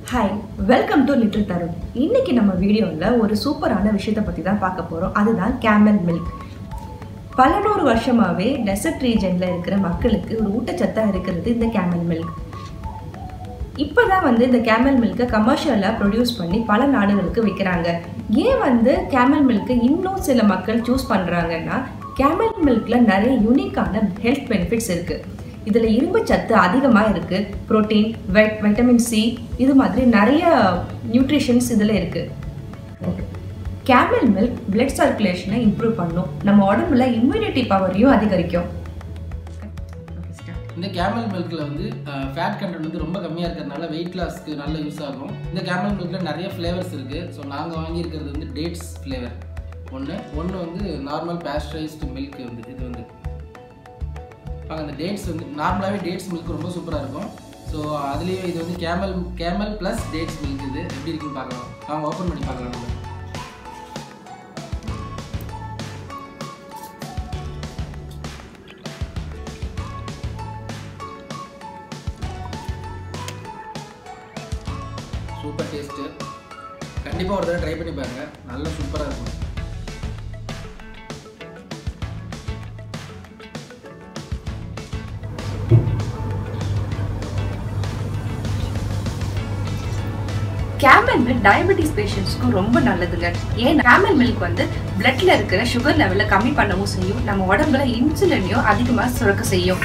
hi welcome to little Tarun இன்னைக்கு நம்ம வீடியோவில் ஒரு சூப்பரான விஷயத்தை பற்றி தான் பார்க்க போகிறோம் அதுதான் கேமல் மில்க் பல நூறு வருஷமாகவே டெசர்ட் ரீஜனில் இருக்கிற மக்களுக்கு ஒரு ஊட்டச்சத்தாக இருக்கிறது இந்த கேமல் மில்க் இப்போ தான் வந்து இந்த கேமல் மில்க்கை கமர்ஷியலாக ப்ரொடியூஸ் பண்ணி பல நாடுகளுக்கு விற்கிறாங்க ஏன் வந்து கேமல் மில்க்கு இன்னும் சில மக்கள் சூஸ் பண்ணுறாங்கன்னா கேமல் மில்கில் நிறைய யூனிக்கான ஹெல்த் பெனிஃபிட்ஸ் இருக்குது இதில் இரும்பு சத்து அதிகமாக இருக்குது ப்ரோட்டீன் வெட் வைட்டமின் சி இது மாதிரி நிறைய நியூட்ரிஷன்ஸ் இதில் இருக்குது கேமல் மில்க் பிளட் சர்க்குலேஷனை இம்ப்ரூவ் பண்ணும் நம்ம உடம்புல இம்யூனிட்டி பவரையும் அதிகரிக்கும் இந்த கேமல் மில்கில் வந்து ஃபேட் கண்டென்ட் வந்து ரொம்ப கம்மியாக இருக்கிறதுனால வெயிட் லாஸ்க்கு நல்ல யூஸ் ஆகும் இந்த கேமல் மில்கில் நிறைய ஃப்ளேவர்ஸ் இருக்குது ஸோ நாங்கள் வாங்கியிருக்கிறது வந்து டேட்ஸ் ஃப்ளேவர் ஒன்று ஒன்று வந்து நார்மல் பேஸ்டரைஸ்டு மில்க் வந்து இது வந்து பாருங்க அந்த டேட்ஸ் வந்து நார்மலாகவே டேட்ஸ் மில்க் ரொம்ப சூப்பராக இருக்கும் ஸோ அதுலேயே இது வந்து camel camel plus dates milk இது எப்படி இருக்குன்னு பார்க்கலாம் வாங்க ஓப்பன் பண்ணி பார்க்கலாம் நம்ம சூப்பர் டேஸ்ட்டு கண்டிப்பாக ஒரு தடவை ட்ரை பண்ணி பாருங்க நல்லா சூப்பராக இருக்கும் கேமல் மில்க் டயபெட்டிஸ் பேஷண்ட்ஸ்க்கும் ரொம்ப நல்லதுங்க ஏன் கேமல் மில்க் வந்து பிளட்ல இருக்கிற சுகர் லெவலை கம்மி பண்ணவும் செய்யும் நம்ம உடம்புல இன்சுலினையும் அதிகமாக சுரக்க செய்யும்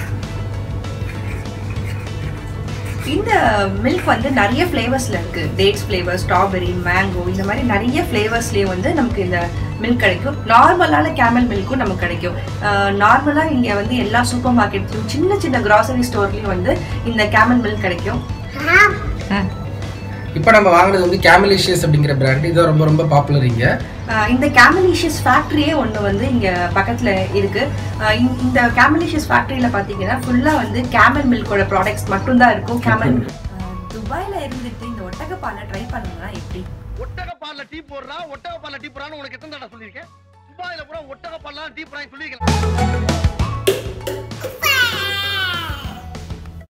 இந்த மில்க் வந்து நிறைய ஃப்ளேவர்ஸில் இருக்குது டேட்ஸ் ஃப்ளேவர் ஸ்ட்ராபெரி மேங்கோ இந்த மாதிரி நிறைய ஃப்ளேவர்ஸ்லேயே வந்து நமக்கு இந்த மில்க் கிடைக்கும் நார்மலான கேமல் மில்க்கும் நமக்கு கிடைக்கும் நார்மலாக இங்கே வந்து எல்லா சூப்பர் மார்க்கெட்லையும் சின்ன சின்ன கிராசரி ஸ்டோர்லேயும் வந்து இந்த கேமல் மில்க் கிடைக்கும் இப்போ நம்ம வாங்குறது வந்து கேமலிஷியஸ் அப்படிங்கிற பிராண்ட் இது ரொம்ப ரொம்ப பாப்புலர் இங்கே ஆஹ் இந்த கேமலிஷியஸ் ஃபேக்ட்ரியே ஒன்று வந்து இங்கே பக்கத்தில் இருக்குது இந்த கேமலிஷியஸ் ஃபேக்ட்ரியில் பார்த்தீங்கன்னா ஃபுல்லாக வந்து கேமல் மில்கோட ப்ராடக்ட்ஸ் மட்டும்தான் இருக்கும் கேமல் துபாயில் இருந்துட்டு இந்த ஒட்டகப்பாலை ட்ரை பண்ணுங்கன்னா எப்படி ஒட்டக பால்ல டீ போடுறா ஒட்டக பால்ல டீ போடுறான்னு உனக்கு எத்தனை தடவை சொல்லியிருக்கேன் துபாயில பூரா ஒட்டக பால்லாம் டீ போடுறான்னு சொல்லியிருக்கேன்